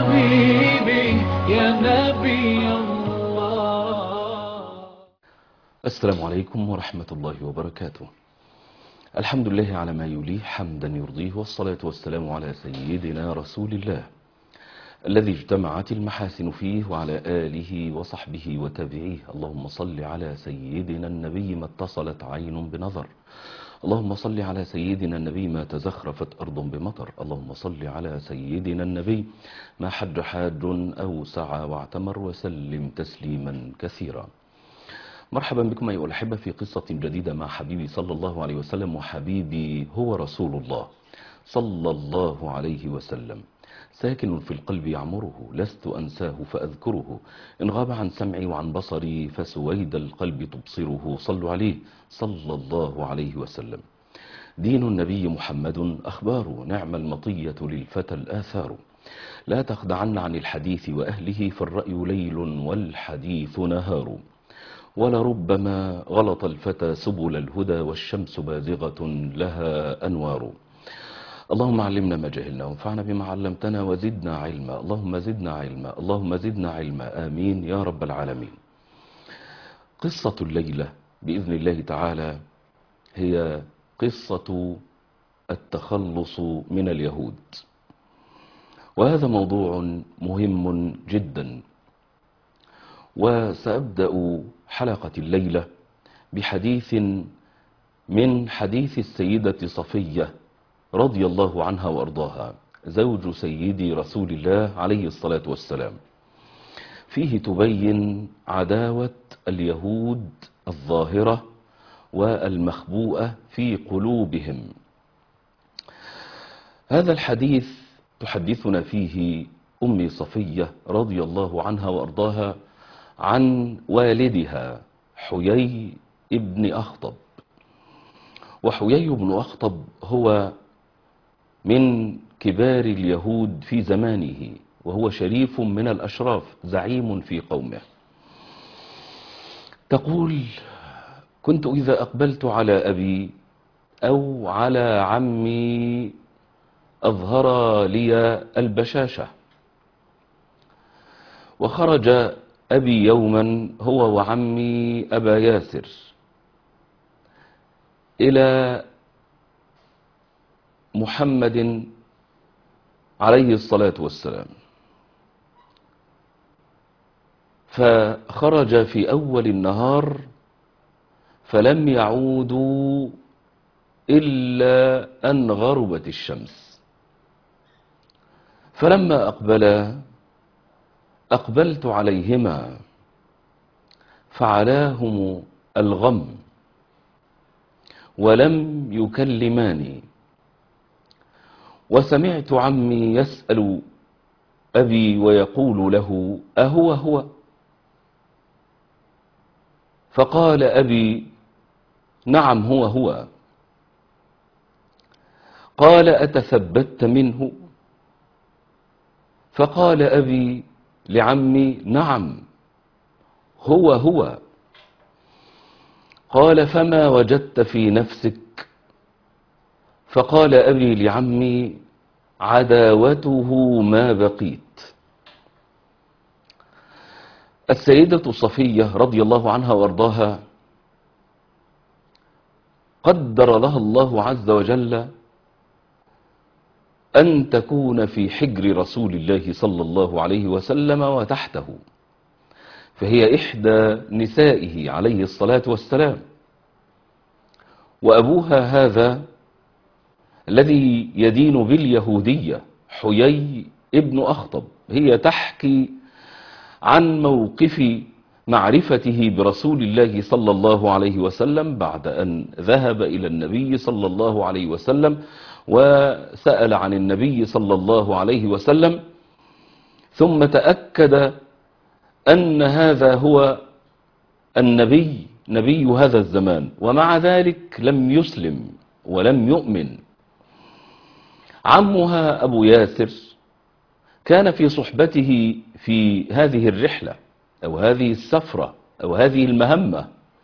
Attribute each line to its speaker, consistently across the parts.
Speaker 1: حبيبي يا نبي الله
Speaker 2: السلام عليكم ورحمة الله وبركاته الحمد لله على ما يليه حمدا يرضيه والصلاة والسلام على سيدنا رسول الله الذي اجتمعت المحاسن فيه وعلى آله وصحبه وتابعيه اللهم صل على سيدنا النبي ما اتصلت عين بنظر اللهم صل على سيدنا النبي ما تزخرفت أرض بمطر اللهم صل على سيدنا النبي ما حج حاج أو سعى واعتمر وسلم تسليما كثيرا مرحبا بكم أيها الأحبة في قصة جديدة مع حبيبي صلى الله عليه وسلم وحبيبي هو رسول الله صلى الله عليه وسلم ساكن في القلب يعمره لست أنساه فأذكره إن غاب عن سمعي وعن بصري فسويد القلب تبصره صلوا عليه صلى الله عليه وسلم دين النبي محمد أخبار نعم المطية للفتى الآثار لا تخدعن عن الحديث وأهله فالرأي ليل والحديث نهار ولربما غلط الفتى سبل الهدى والشمس بازغة لها أنوار اللهم علمنا ما جهلنا وانفعنا بما علمتنا وزدنا علما اللهم زدنا علما اللهم زدنا علما آمين يا رب العالمين قصة الليلة بإذن الله تعالى هي قصة التخلص من اليهود وهذا موضوع مهم جدا وسأبدأ حلقة الليلة بحديث من حديث السيدة صفية رضي الله عنها وأرضاها زوج سيدي رسول الله عليه الصلاة والسلام فيه تبين عداوة اليهود الظاهرة والمخبوءة في قلوبهم هذا الحديث تحدثنا فيه أمي صفية رضي الله عنها وأرضاها عن والدها حيي ابن أخطب وحيي بن أخطب هو من كبار اليهود في زمانه وهو شريف من الأشراف زعيم في قومه تقول كنت إذا أقبلت على أبي أو على عمي أظهر لي البشاشة وخرج أبي يوما هو وعمي أبا ياسر إلى محمد عليه الصلاة والسلام فخرج في أول النهار فلم يعودوا إلا أن غربت الشمس فلما أقبلا أقبلت عليهما فعلاهم الغم ولم يكلماني وسمعت عمي يسأل أبي ويقول له أهو هو فقال أبي نعم هو هو قال أتثبت منه فقال أبي لعمي نعم هو هو قال فما وجدت في نفسك فقال أبي لعمي عداوته ما بقيت السيدة صفية رضي الله عنها وارضاها قدر لها الله عز وجل أن تكون في حجر رسول الله صلى الله عليه وسلم وتحته فهي إحدى نسائه عليه الصلاة والسلام وأبوها هذا الذي يدين باليهودية حيي ابن أخطب هي تحكي عن موقف معرفته برسول الله صلى الله عليه وسلم بعد أن ذهب إلى النبي صلى الله عليه وسلم وسأل عن النبي صلى الله عليه وسلم ثم تأكد أن هذا هو النبي نبي هذا الزمان ومع ذلك لم يسلم ولم يؤمن عمها أبو ياسر كان في صحبته في هذه الرحلة أو هذه السفرة أو هذه المهمة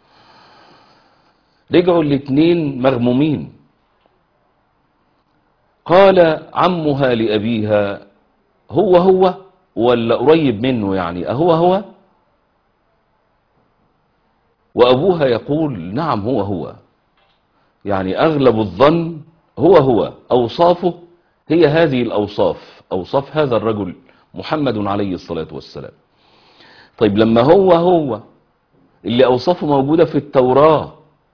Speaker 2: رجعوا الاثنين مغمومين قال عمها لأبيها هو هو ولا قريب منه يعني أهو هو وأبوها يقول نعم هو هو يعني أغلب الظن هو هو أوصافه هي هذه الأوصاف أوصاف هذا الرجل محمد عليه الصلاة والسلام طيب لما هو هو اللي أوصافه موجودة في التوراة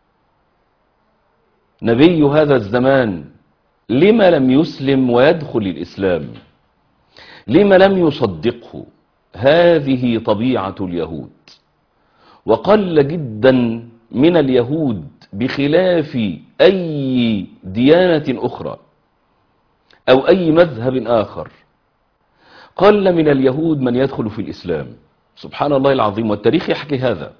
Speaker 2: نبي هذا الزمان لما لم يسلم ويدخل الإسلام لما لم يصدقه هذه طبيعة اليهود وقل جدا من اليهود بخلاف أي ديانة أخرى أو أي مذهب آخر قل من اليهود من يدخل في الإسلام سبحان الله العظيم والتاريخ يحكي هذا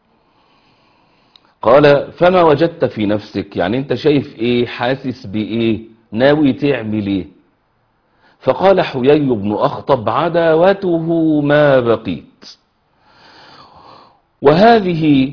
Speaker 2: قال فما وجدت في نفسك يعني انت شايف ايه حاسس بايه ناوي تعمل ايه فقال حيي بن أخطب عداوته ما بقيت وهذه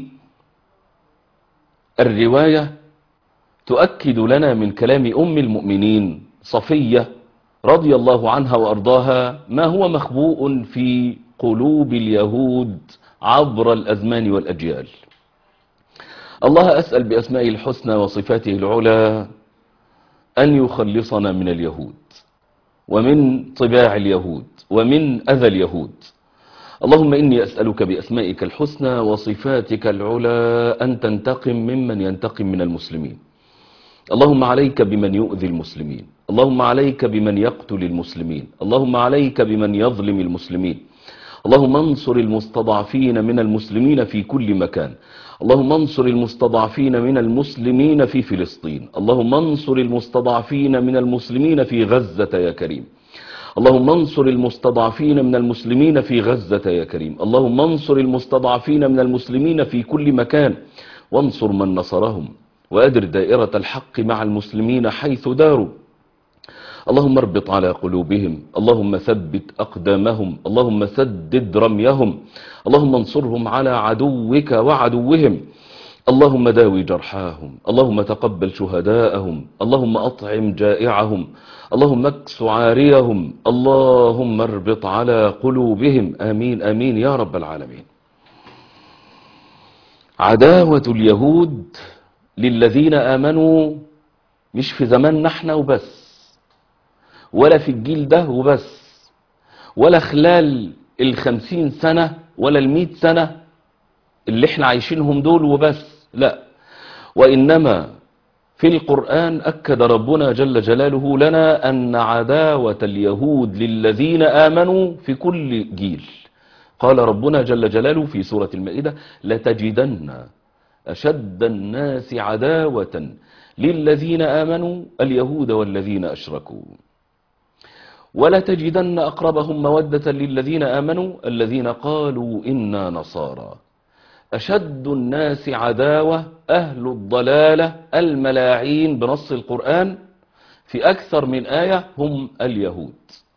Speaker 2: الرواية تؤكد لنا من كلام أم المؤمنين صفية رضي الله عنها وأرضاها ما هو مخبوء في قلوب اليهود عبر الأزمان والأجيال الله أسأل بأسمائه الحسنى وصفاته العلى أن يخلصنا من اليهود ومن طباع اليهود ومن أذى اليهود اللهم إني أسألك بأسمائك الحسنى وصفاتك العلى أن تنتقم ممن ينتقم من المسلمين اللهم عليك بمن يؤذي المسلمين اللهم عليك بمن يقتل المسلمين اللهم عليك بمن يظلم المسلمين اللهم انصر المستضعفين من المسلمين في كل مكان اللهم انصر المستضعفين من المسلمين في فلسطين اللهم انصر المستضعفين من المسلمين في غزة يا كريم اللهم انصر المستضعفين من المسلمين في غزة يا كريم اللهم انصر المستضعفين من المسلمين في كل مكان وانصر من نصرهم وأدر دائرة الحق مع المسلمين حيث داروا اللهم اربط على قلوبهم اللهم ثبت أقدامهم اللهم سدد رميهم اللهم انصرهم على عدوك وعدوهم اللهم داوي جرحاهم اللهم تقبل شهداءهم اللهم أطعم جائعهم اللهم اكس عاريهم اللهم اربط على قلوبهم آمين آمين يا رب العالمين عداوة اليهود للذين آمنوا مش في زماننا احنا وبس ولا في الجيل ده وبس ولا خلال الخمسين سنة ولا المئة سنة اللي احنا عايشينهم دول وبس لا وإنما في القرآن أكد ربنا جل جلاله لنا أن عداوة اليهود للذين آمنوا في كل جيل قال ربنا جل جلاله في سورة المائدة لتجدن أشد الناس عداوة للذين آمنوا اليهود والذين أشركوا ولتجدن أقربهم مودة للذين آمنوا الذين قالوا إنا نصارى أشد الناس عداوة أهل الضلالة الملاعين بنص القرآن في أكثر من آية هم اليهود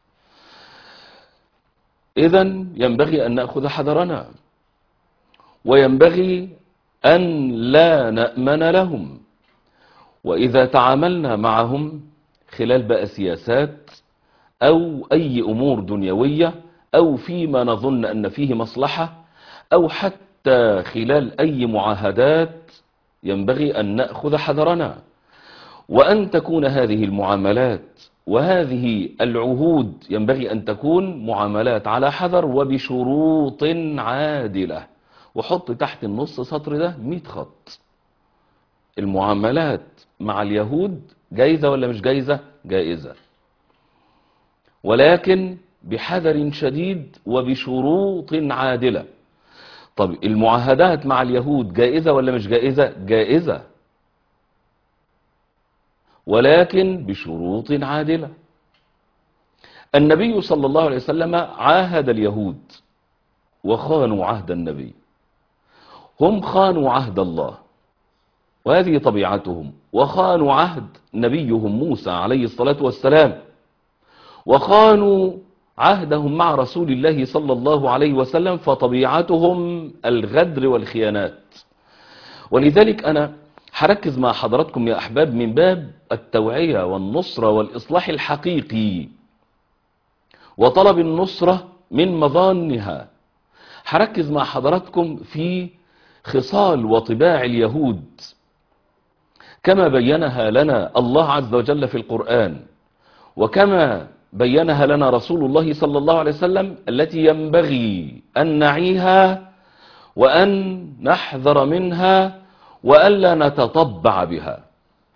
Speaker 2: إذا ينبغي أن نأخذ حذرنا وينبغي أن لا نأمن لهم وإذا تعاملنا معهم خلال بقى سياسات أو أي أمور دنيوية أو فيما نظن أن فيه مصلحة أو حتى خلال أي معاهدات ينبغي أن نأخذ حذرنا وأن تكون هذه المعاملات وهذه العهود ينبغي أن تكون معاملات على حذر وبشروط عادلة وحط تحت النص سطر ده 100 خط المعاملات مع اليهود جايزة ولا مش جايزة جائزة ولكن بحذر شديد وبشروط عادلة طب المعاهدات مع اليهود جائزة ولا مش جائزة جائزة ولكن بشروط عادلة النبي صلى الله عليه وسلم عاهد اليهود وخانوا عهد النبي هم خانوا عهد الله وهذه طبيعتهم وخانوا عهد نبيهم موسى عليه الصلاة والسلام وخانوا عهدهم مع رسول الله صلى الله عليه وسلم فطبيعتهم الغدر والخيانات ولذلك أنا هركز مع حضراتكم يا أحباب من باب التوعية والنصرة والإصلاح الحقيقي وطلب النصرة من مظانها هركز مع حضراتكم في خصال وطباع اليهود كما بينها لنا الله عز وجل في القرآن وكما بينها لنا رسول الله صلى الله عليه وسلم التي ينبغي أن نعيها وأن نحذر منها وألا نتطبع بها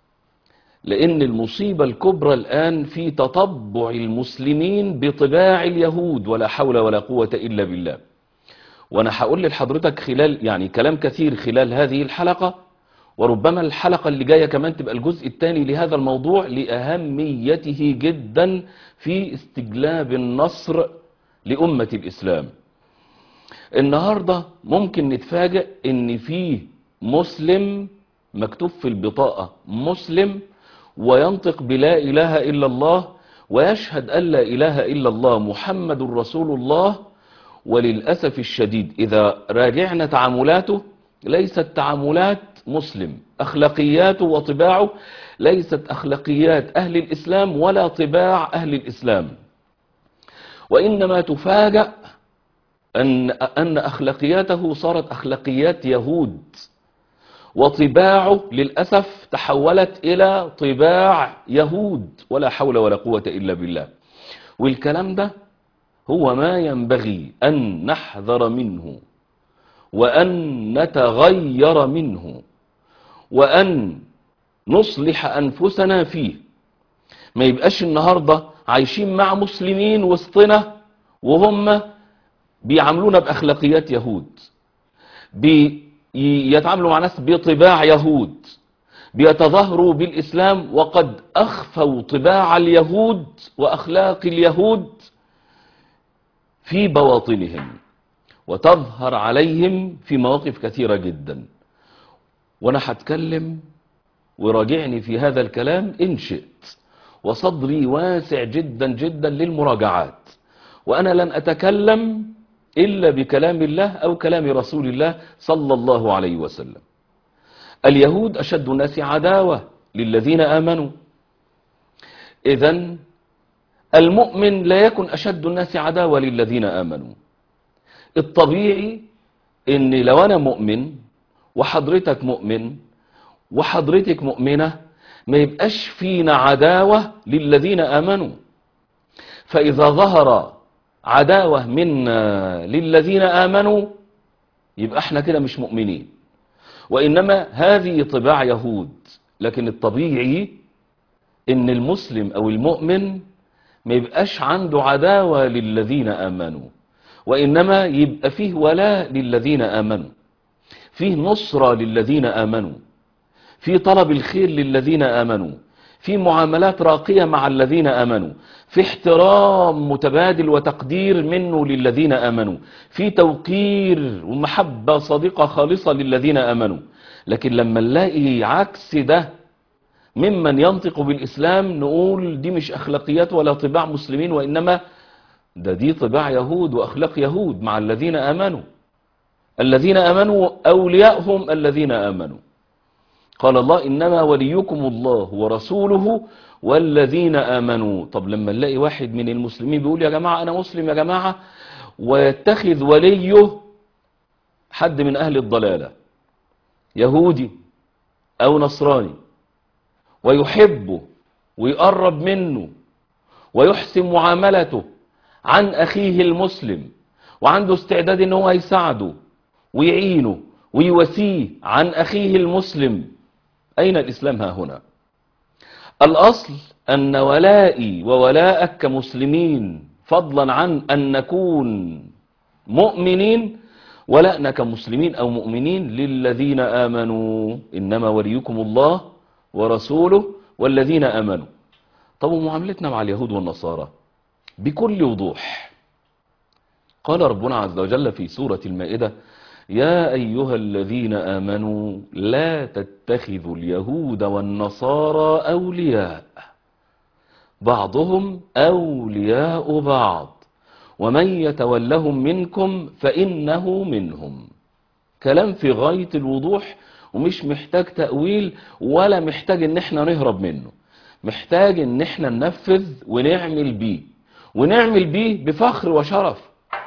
Speaker 2: لأن المصيبة الكبرى الآن في تطبع المسلمين بطباع اليهود ولا حول ولا قوة إلا بالله وأنا هقول لحضرتك خلال يعني كلام كثير خلال هذه الحلقة وربما الحلقة اللي جاية كمان تبقى الجزء الثاني لهذا الموضوع لأهميته جدا في استجلاب النصر لأمة الإسلام النهاردة ممكن نتفاجئ ان فيه مسلم مكتوب في البطاقة مسلم وينطق بلا إله إلا الله ويشهد أن لا إله إلا الله محمد رسول الله وللأسف الشديد إذا راجعنا تعاملاته ليست تعاملات مسلم أخلاقياته وطباعه ليست أخلاقيات أهل الإسلام ولا طباع أهل الإسلام وإنما تفاجأ أن, أن أخلاقياته صارت أخلاقيات يهود وطباعه للأسف تحولت إلى طباع يهود ولا حول ولا قوة إلا بالله والكلام ده هو ما ينبغي أن نحذر منه وأن نتغير منه وأن نصلح أنفسنا فيه ما يبقاش النهاردة عايشين مع مسلمين وسطنا وهم بيعاملونا بأخلاقيات يهود بيتعاملوا مع ناس بطباع يهود بيتظاهروا بالإسلام وقد أخفوا طباع اليهود وأخلاق اليهود في بواطنهم وتظهر عليهم في مواقف كثيرة جدا وانا هتكلم وراجعني في هذا الكلام ان شئت وصدري واسع جدا جدا للمراجعات وانا لن اتكلم الا بكلام الله او كلام رسول الله صلى الله عليه وسلم اليهود اشد الناس عداوة للذين امنوا اذا المؤمن لا يكن اشد الناس عداوة للذين امنوا الطبيعي ان لو انا مؤمن وحضرتك مؤمن وحضرتك مؤمنة ما يبقاش فينا عداوة للذين آمنوا فإذا ظهر عداوة منا للذين آمنوا يبقى احنا كده مش مؤمنين وإنما هذه طباع يهود لكن الطبيعي ان المسلم او المؤمن ما يبقاش عنده عداوة للذين آمنوا وإنما يبقى فيه ولاء للذين آمنوا فيه نصرة للذين آمنوا في طلب الخير للذين آمنوا في معاملات راقية مع الذين آمنوا في احترام متبادل وتقدير منه للذين آمنوا في توقير ومحبة صادقة خالصة للذين آمنوا لكن لما نلاقي عكس ده ممن ينطق بالإسلام نقول دي مش أخلاقيات ولا طباع مسلمين وإنما ده دي طباع يهود وأخلاق يهود مع الذين آمنوا الذين آمنوا أولياءهم الذين آمنوا قال الله إنما وليكم الله ورسوله والذين آمنوا طب لما نلاقي واحد من المسلمين بيقول يا جماعة أنا مسلم يا جماعة ويتخذ وليه حد من أهل الضلالة يهودي أو نصراني ويحبه ويقرب منه ويحسن معاملته عن أخيه المسلم وعنده استعداد ان هو يساعده ويعينه ويواسيه عن أخيه المسلم أين الإسلام ها هنا الأصل أن ولائي وولاءك كمسلمين فضلا عن أن نكون مؤمنين ولأنا كمسلمين أو مؤمنين للذين آمنوا إنما وليكم الله ورسوله والذين آمنوا طب ومعاملتنا مع اليهود والنصارى بكل وضوح قال ربنا عز وجل في سورة المائدة يا أيها الذين آمنوا لا تتخذوا اليهود والنصارى أولياء بعضهم أولياء بعض ومن يتولهم منكم فإنه منهم كلام في غاية الوضوح ومش محتاج تأويل ولا محتاج ان احنا نهرب منه محتاج ان احنا ننفذ ونعمل بيه ونعمل بيه بفخر وشرف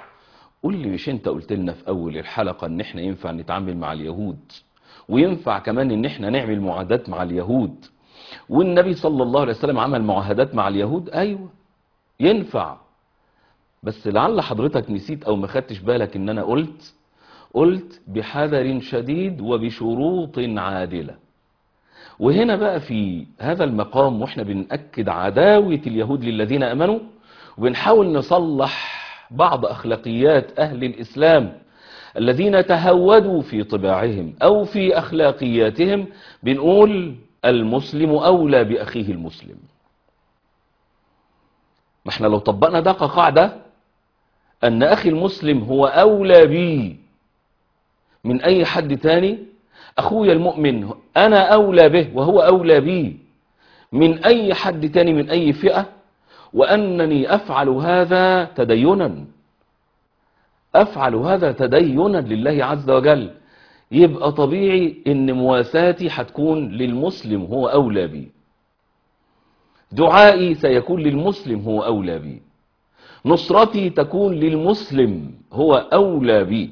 Speaker 2: قول لي مش انت قلت لنا في اول الحلقة ان احنا ينفع نتعامل مع اليهود وينفع كمان ان احنا نعمل معاهدات مع اليهود والنبي صلى الله عليه وسلم عمل معاهدات مع اليهود ايوه ينفع بس لعل حضرتك نسيت او ما خدتش بالك ان انا قلت قلت بحذر شديد وبشروط عادلة وهنا بقى في هذا المقام واحنا بنأكد عداوة اليهود للذين امنوا وبنحاول نصلح بعض اخلاقيات اهل الاسلام الذين تهودوا في طباعهم او في اخلاقياتهم بنقول المسلم اولى باخيه المسلم ما احنا لو طبقنا ده قاعدة ان اخي المسلم هو اولى بي من اي حد تاني اخويا المؤمن انا اولى به وهو اولى بي من اي حد تاني من اي فئة وانني افعل هذا تدينا افعل هذا تدينا لله عز وجل يبقى طبيعي ان مواساتي هتكون للمسلم هو اولى بي دعائي سيكون للمسلم هو اولى بي نصرتي تكون للمسلم هو اولى بي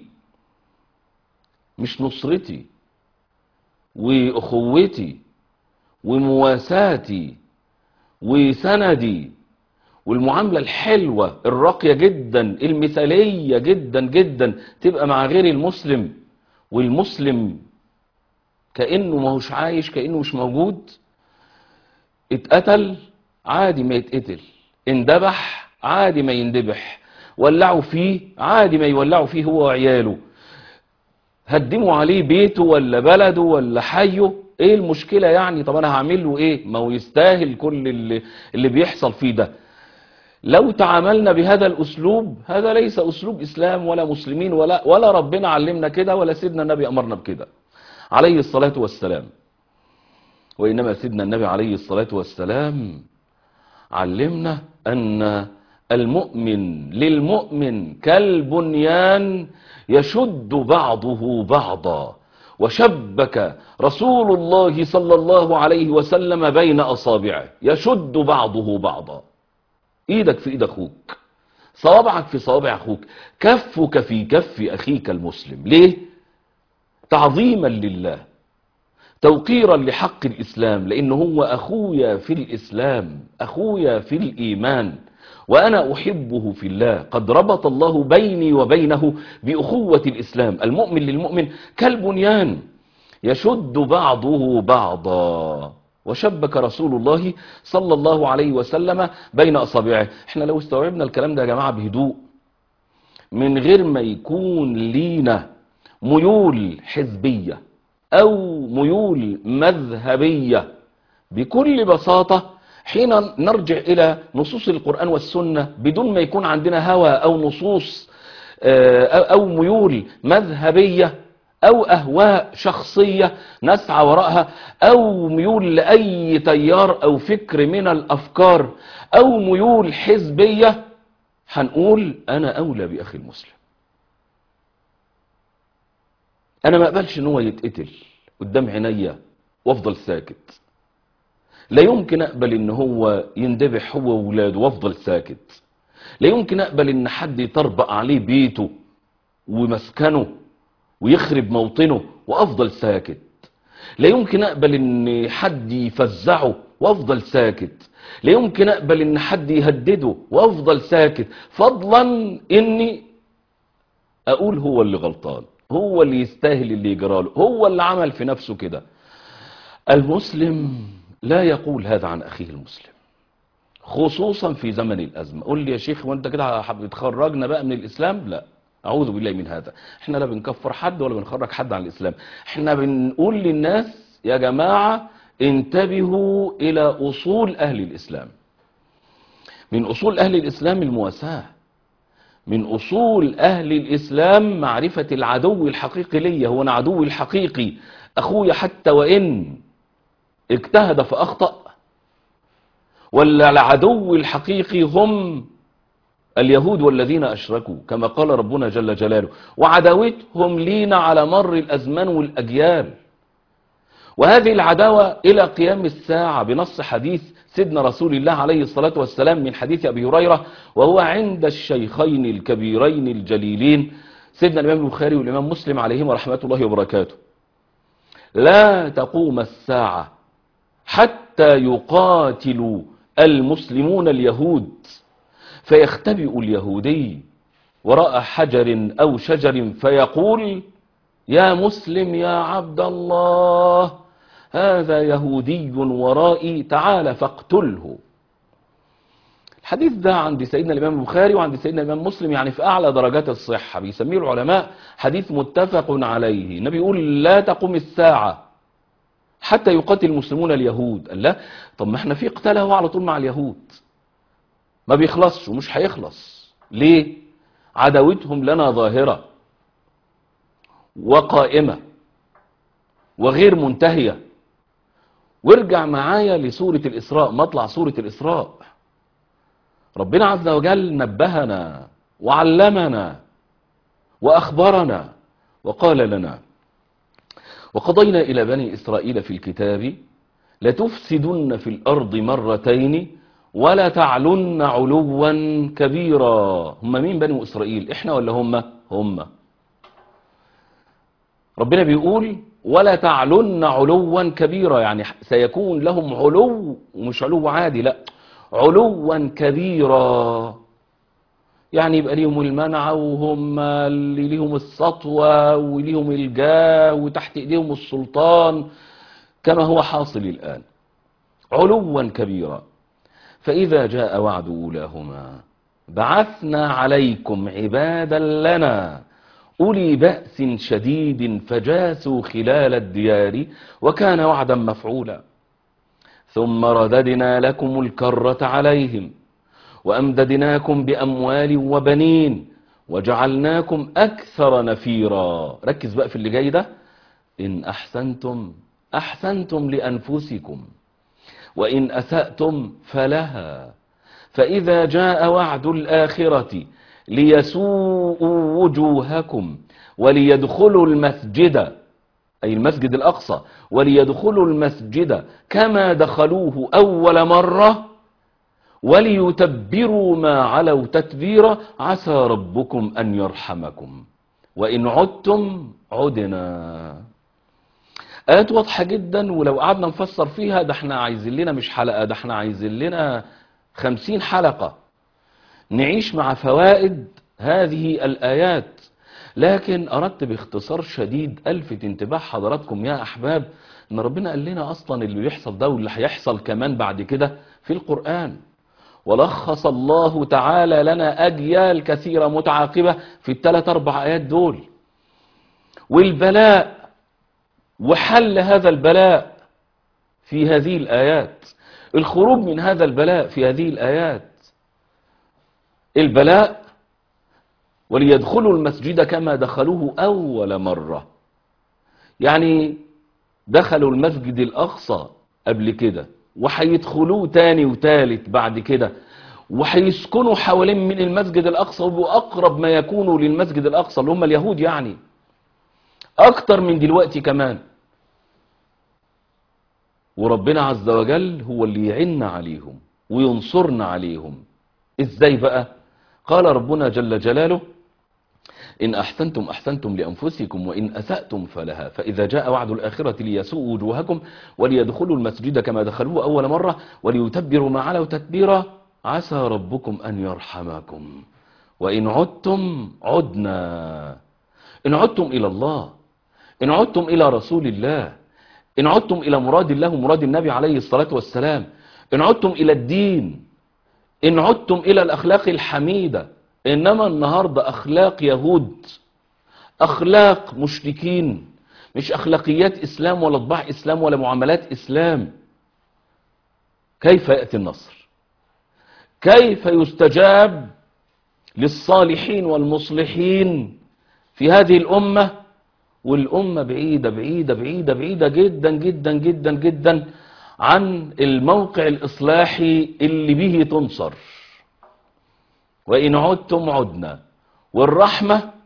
Speaker 2: مش نصرتي واخوتي ومواساتي وسندي والمعاملة الحلوة الراقية جدا المثالية جدا جدا تبقى مع غير المسلم والمسلم كأنه ما هوش عايش كأنه مش موجود اتقتل عادي ما يتقتل اندبح عادي ما يندبح ولعوا فيه عادي ما يولعوا فيه هو وعياله هدموا عليه بيته ولا بلده ولا حيه ايه المشكلة يعني طب انا هعمل له ايه ما هو يستاهل كل اللي, اللي بيحصل فيه ده لو تعاملنا بهذا الاسلوب هذا ليس اسلوب اسلام ولا مسلمين ولا ولا ربنا علمنا كده ولا سيدنا النبي امرنا بكده عليه الصلاة والسلام وانما سيدنا النبي عليه الصلاة والسلام علمنا ان المؤمن للمؤمن كالبنيان يشد بعضه بعضا وشبك رسول الله صلى الله عليه وسلم بين اصابعه يشد بعضه بعضا ايدك في ايد اخوك صوابعك في صوابع اخوك كفك في كف اخيك المسلم ليه تعظيما لله توقيرا لحق الاسلام لان هو اخويا في الاسلام اخويا في الايمان وانا احبه في الله قد ربط الله بيني وبينه باخوة الاسلام المؤمن للمؤمن كالبنيان يشد بعضه بعضا وشبك رسول الله صلى الله عليه وسلم بين أصابعه احنا لو استوعبنا الكلام ده يا جماعة بهدوء من غير ما يكون لينا ميول حزبية أو ميول مذهبية بكل بساطة حين نرجع إلى نصوص القرآن والسنة بدون ما يكون عندنا هوى أو نصوص أو ميول مذهبية او اهواء شخصية نسعى وراءها او ميول لاي تيار او فكر من الافكار او ميول حزبية هنقول انا اولى باخي المسلم انا ما اقبلش ان هو يتقتل قدام عينيا وافضل ساكت لا يمكن اقبل ان هو يندبح هو وولاده وافضل ساكت لا يمكن اقبل ان حد يطربق عليه بيته ومسكنه ويخرب موطنه وافضل ساكت لا يمكن اقبل ان حد يفزعه وافضل ساكت لا يمكن اقبل ان حد يهدده وافضل ساكت فضلا اني اقول هو اللي غلطان هو اللي يستاهل اللي يجراله هو اللي عمل في نفسه كده المسلم لا يقول هذا عن اخيه المسلم خصوصا في زمن الازمه قول لي يا شيخ وانت كده بتخرجنا بقى من الاسلام لا اعوذ بالله من هذا احنا لا بنكفر حد ولا بنخرج حد عن الاسلام احنا بنقول للناس يا جماعة انتبهوا الى اصول اهل الاسلام من اصول اهل الاسلام المواساة من اصول اهل الاسلام معرفة العدو الحقيقي لي هو انا عدوي الحقيقي اخويا حتى وان اجتهد فاخطأ ولا العدو الحقيقي هم اليهود والذين أشركوا كما قال ربنا جل جلاله وعداوتهم لينا على مر الأزمان والأجيال وهذه العداوة إلى قيام الساعة بنص حديث سيدنا رسول الله عليه الصلاة والسلام من حديث أبي هريرة وهو عند الشيخين الكبيرين الجليلين سيدنا الإمام البخاري والإمام مسلم عليهما رحمة الله وبركاته لا تقوم الساعة حتى يقاتل المسلمون اليهود فيختبئ اليهودي وراء حجر أو شجر فيقول يا مسلم يا عبد الله هذا يهودي ورائي تعال فاقتله الحديث ده عند سيدنا الإمام البخاري وعند سيدنا الإمام مسلم يعني في أعلى درجات الصحة بيسميه العلماء حديث متفق عليه النبي يقول لا تقوم الساعة حتى يقاتل المسلمون اليهود قال لا طب ما احنا في قتال اهو على طول مع اليهود ما بيخلصش ومش هيخلص ليه عداوتهم لنا ظاهرة وقائمة وغير منتهية وارجع معايا لسورة الإسراء مطلع سورة الإسراء ربنا عز وجل نبهنا وعلمنا وأخبرنا وقال لنا وقضينا إلى بني إسرائيل في الكتاب لتفسدن في الأرض مرتين ولا تعلن علوا كبيرا هم مين بني إسرائيل إحنا ولا هم هم ربنا بيقول ولا تعلن علوا كبيرا يعني سيكون لهم علو ومش علو عادي لا علوا كبيرا يعني يبقى ليهم المنع وهم اللي ليهم السطوة وليهم الجاه وتحت ايديهم السلطان كما هو حاصل الآن علوا كبيرا فإذا جاء وعد أولاهما بعثنا عليكم عبادا لنا أولي بأس شديد فجاسوا خلال الديار وكان وعدا مفعولا ثم رددنا لكم الكرة عليهم وأمددناكم بأموال وبنين وجعلناكم أكثر نفيرا ركز بقى في اللي جاي ده إن أحسنتم أحسنتم لأنفسكم وإن أسأتم فلها فإذا جاء وعد الآخرة ليسوءوا وجوهكم وليدخلوا المسجد أي المسجد الأقصى وليدخلوا المسجد كما دخلوه أول مرة وليتبروا ما علوا تتبيرا عسى ربكم أن يرحمكم وإن عدتم عدنا آيات واضحة جدا ولو قعدنا نفسر فيها ده احنا عايزين لنا مش حلقة ده احنا عايزين لنا خمسين حلقة نعيش مع فوائد هذه الآيات لكن أردت باختصار شديد ألفت انتباه حضراتكم يا أحباب إن ربنا قال لنا أصلا اللي بيحصل ده واللي هيحصل كمان بعد كده في القرآن ولخص الله تعالى لنا أجيال كثيرة متعاقبة في الثلاث أربع آيات دول والبلاء وحل هذا البلاء في هذه الآيات الخروج من هذا البلاء في هذه الآيات البلاء وليدخلوا المسجد كما دخلوه أول مرة يعني دخلوا المسجد الأقصى قبل كده وهيدخلوه تاني وتالت بعد كده وهيسكنوا حوالين من المسجد الأقصى ويبقوا أقرب ما يكونوا للمسجد الأقصى اللي هم اليهود يعني أكتر من دلوقتي كمان وربنا عز وجل هو اللي يعن عليهم وينصرنا عليهم ازاي بقى قال ربنا جل جلاله إن أحسنتم أحسنتم لأنفسكم وإن أسأتم فلها فإذا جاء وعد الآخرة ليسوء وجوهكم وليدخلوا المسجد كما دخلوه أول مرة وليتبروا ما علوا تتبيرا عسى ربكم أن يرحمكم وإن عدتم عدنا إن عدتم إلى الله إن عدتم إلى رسول الله إن عدتم إلى مراد الله ومراد النبي عليه الصلاة والسلام إن عدتم إلى الدين إن عدتم إلى الأخلاق الحميدة إنما النهاردة أخلاق يهود أخلاق مشركين مش أخلاقيات إسلام ولا طباع إسلام ولا معاملات إسلام كيف يأتي النصر كيف يستجاب للصالحين والمصلحين في هذه الأمة والأمة بعيدة بعيدة بعيدة بعيدة جدا جدا جدا جدا عن الموقع الإصلاحي اللي به تنصر وإن عدتم عدنا والرحمة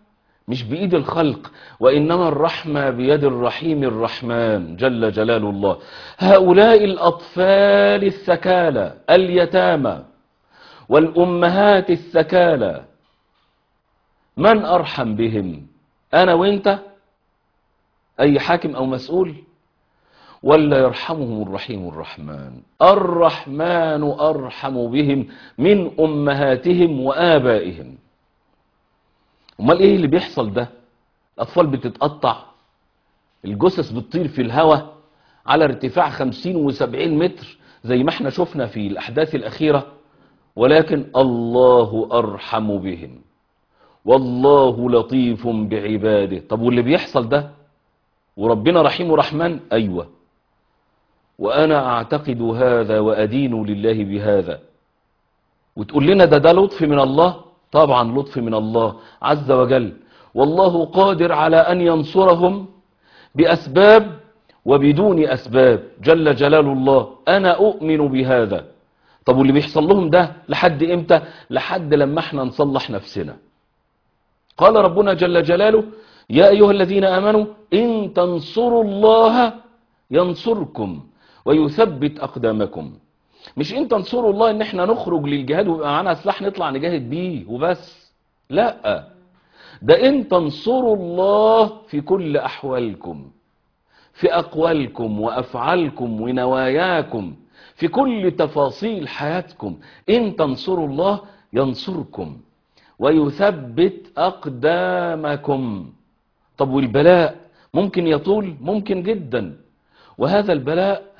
Speaker 2: مش بإيد الخلق وإنما الرحمة بيد الرحيم الرحمن جل جلال الله هؤلاء الأطفال الثكالى اليتامى والأمهات الثكالى من أرحم بهم أنا وإنت أي حاكم أو مسؤول ولا يرحمهم الرحيم الرحمن الرحمن أرحم بهم من أمهاتهم وآبائهم امال ايه اللي بيحصل ده الاطفال بتتقطع الجثث بتطير في الهواء على ارتفاع 50 و70 متر زي ما احنا شفنا في الاحداث الاخيره ولكن الله ارحم بهم والله لطيف بعباده طب واللي بيحصل ده وربنا رحيم ورحمن ايوه وانا اعتقد هذا وادين لله بهذا وتقول لنا ده ده لطف من الله طبعا لطف من الله عز وجل والله قادر على أن ينصرهم بأسباب وبدون أسباب جل جلال الله أنا أؤمن بهذا طب واللي بيحصل لهم ده لحد إمتى لحد لما احنا نصلح نفسنا قال ربنا جل جلاله يا أيها الذين آمنوا إن تنصروا الله ينصركم ويثبت أقدامكم مش ان تنصروا الله ان احنا نخرج للجهاد ويبقى معانا سلاح نطلع نجاهد بيه وبس لا ده ان تنصروا الله في كل احوالكم في اقوالكم وافعالكم ونواياكم في كل تفاصيل حياتكم ان تنصروا الله ينصركم ويثبت اقدامكم طب والبلاء ممكن يطول ممكن جدا وهذا البلاء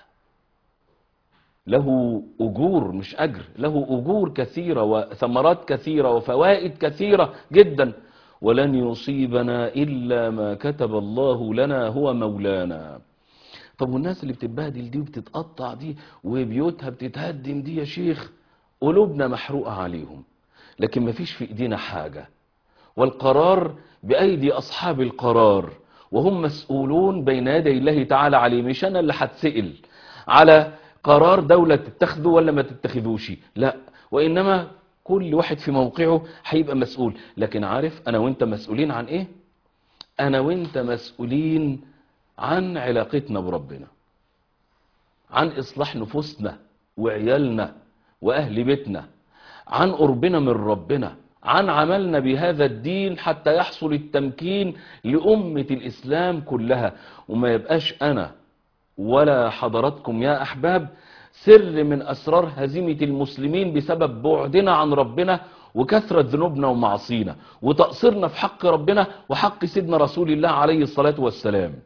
Speaker 2: له أجور مش أجر له أجور كثيرة وثمرات كثيرة وفوائد كثيرة جدا ولن يصيبنا إلا ما كتب الله لنا هو مولانا طب والناس اللي بتتبهدل دي وبتتقطع دي وبيوتها بتتهدم دي يا شيخ قلوبنا محروقة عليهم لكن مفيش في ايدينا حاجة والقرار بأيدي أصحاب القرار وهم مسؤولون بين يدي الله تعالى عليه مش أنا اللي هتسئل على قرار دولة تتخذه ولا ما تتخذوش لا وإنما كل واحد في موقعه هيبقى مسؤول لكن عارف أنا وإنت مسؤولين عن إيه أنا وإنت مسؤولين عن علاقتنا بربنا عن إصلاح نفوسنا وعيالنا وأهل بيتنا عن قربنا من ربنا عن عملنا بهذا الدين حتى يحصل التمكين لأمة الإسلام كلها وما يبقاش أنا ولا حضراتكم يا أحباب سر من أسرار هزيمة المسلمين بسبب بعدنا عن ربنا وكثرة ذنوبنا ومعصينا وتقصيرنا في حق ربنا وحق سيدنا رسول الله عليه الصلاة والسلام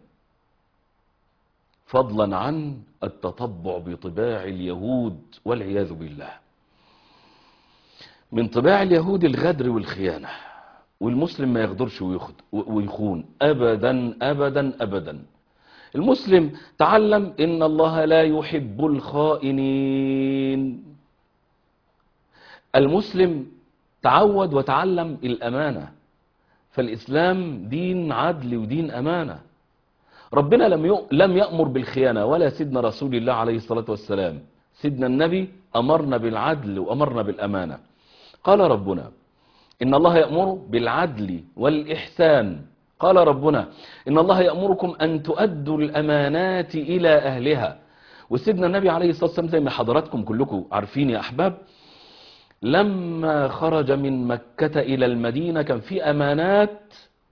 Speaker 2: فضلا عن التطبع بطباع اليهود والعياذ بالله من طباع اليهود الغدر والخيانة والمسلم ما يغدرش ويخون أبدا أبدا أبدا المسلم تعلم إن الله لا يحب الخائنين المسلم تعود وتعلم الأمانة فالإسلام دين عدل ودين أمانة ربنا لم لم يأمر بالخيانة ولا سيدنا رسول الله عليه الصلاة والسلام سيدنا النبي أمرنا بالعدل وأمرنا بالأمانة قال ربنا إن الله يأمر بالعدل والإحسان قال ربنا إن الله يأمركم أن تؤدوا الأمانات إلى أهلها وسيدنا النبي عليه الصلاة والسلام زي ما حضراتكم كلكم عارفين يا أحباب لما خرج من مكة إلى المدينة كان في أمانات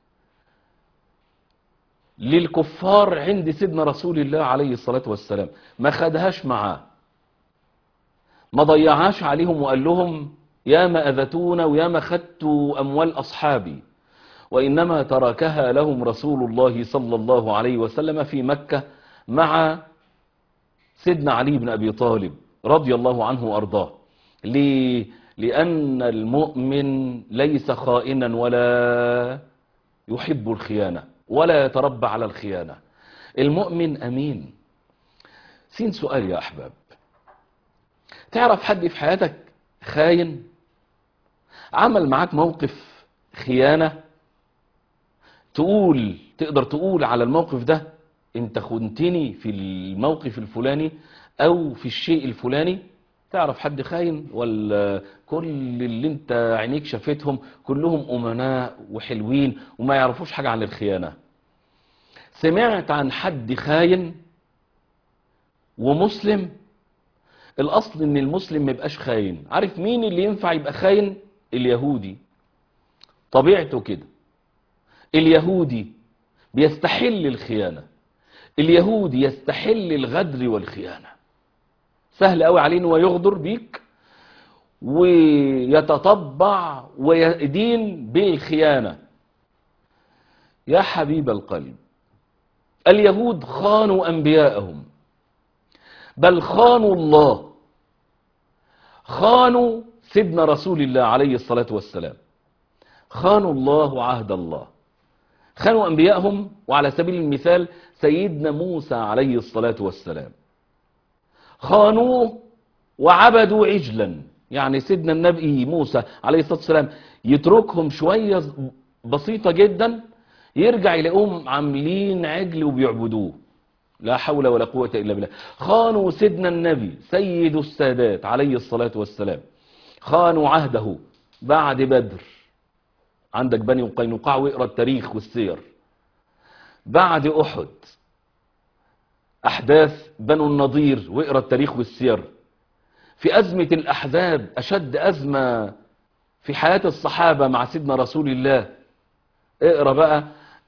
Speaker 2: للكفار عند سيدنا رسول الله عليه الصلاة والسلام ما خدهاش معاه ما ضيعهاش عليهم وقال لهم يا ما أذتونا ويا ما خدتوا أموال أصحابي وإنما تركها لهم رسول الله صلى الله عليه وسلم في مكة مع سيدنا علي بن أبي طالب رضي الله عنه وأرضاه ليه؟ لأن المؤمن ليس خائنا ولا يحب الخيانة ولا يتربى على الخيانة المؤمن أمين سين سؤال يا أحباب تعرف حد في حياتك خاين عمل معاك موقف خيانة تقول تقدر تقول على الموقف ده انت خنتني في الموقف الفلاني او في الشيء الفلاني تعرف حد خاين ولا كل اللي انت عينيك شافتهم كلهم امناء وحلوين وما يعرفوش حاجة عن الخيانة سمعت عن حد خاين ومسلم الاصل ان المسلم ما يبقاش خاين عارف مين اللي ينفع يبقى خاين اليهودي طبيعته كده اليهودي بيستحل الخيانة اليهودي يستحل الغدر والخيانة سهل قوي عليه انه يغدر بيك ويتطبع ويدين بالخيانة يا حبيب القلب اليهود خانوا أنبياءهم بل خانوا الله خانوا سيدنا رسول الله عليه الصلاة والسلام خانوا الله وعهد الله خانوا أنبياءهم وعلى سبيل المثال سيدنا موسى عليه الصلاة والسلام خانوه وعبدوا عجلا يعني سيدنا النبي موسى عليه الصلاة والسلام يتركهم شوية بسيطة جدا يرجع يلاقوهم عاملين عجل وبيعبدوه لا حول ولا قوة إلا بالله خانوا سيدنا النبي سيد السادات عليه الصلاة والسلام خانوا عهده بعد بدر عندك بني قينقاع واقرا التاريخ والسير بعد أحد أحداث بنو النضير واقرا التاريخ والسير في أزمة الأحزاب أشد أزمة في حياة الصحابة مع سيدنا رسول الله اقرا بقى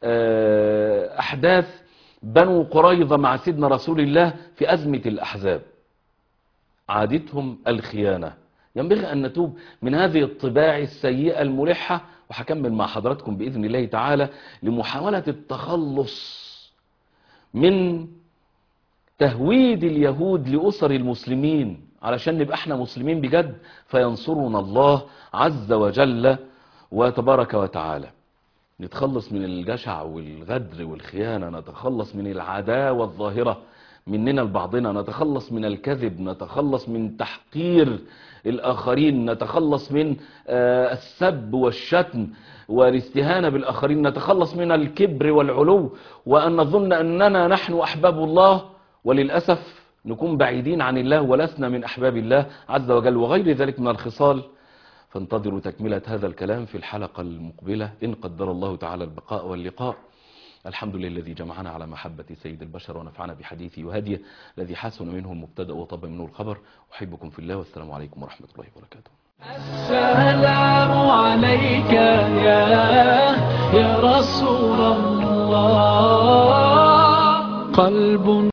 Speaker 2: أحداث بنو قريظة مع سيدنا رسول الله في أزمة الأحزاب عادتهم الخيانة ينبغي أن نتوب من هذه الطباع السيئة الملحة وهكمل مع حضراتكم بإذن الله تعالى لمحاولة التخلص من تهويد اليهود لأسر المسلمين علشان نبقى احنا مسلمين بجد فينصرنا الله عز وجل وتبارك وتعالى نتخلص من الجشع والغدر والخيانة نتخلص من العداوة الظاهرة مننا لبعضنا نتخلص من الكذب نتخلص من تحقير الآخرين نتخلص من السب والشتم والاستهانة بالآخرين نتخلص من الكبر والعلو وأن نظن أننا نحن أحباب الله وللأسف نكون بعيدين عن الله ولسنا من أحباب الله عز وجل وغير ذلك من الخصال فانتظروا تكملة هذا الكلام في الحلقة المقبلة إن قدر الله تعالى البقاء واللقاء الحمد لله الذي جمعنا على محبة سيد البشر ونفعنا بحديثه وهديه الذي حسن منه المبتدأ وطب منه الخبر أحبكم في الله والسلام عليكم ورحمة الله وبركاته
Speaker 1: السلام عليك يا يا رسول الله قلب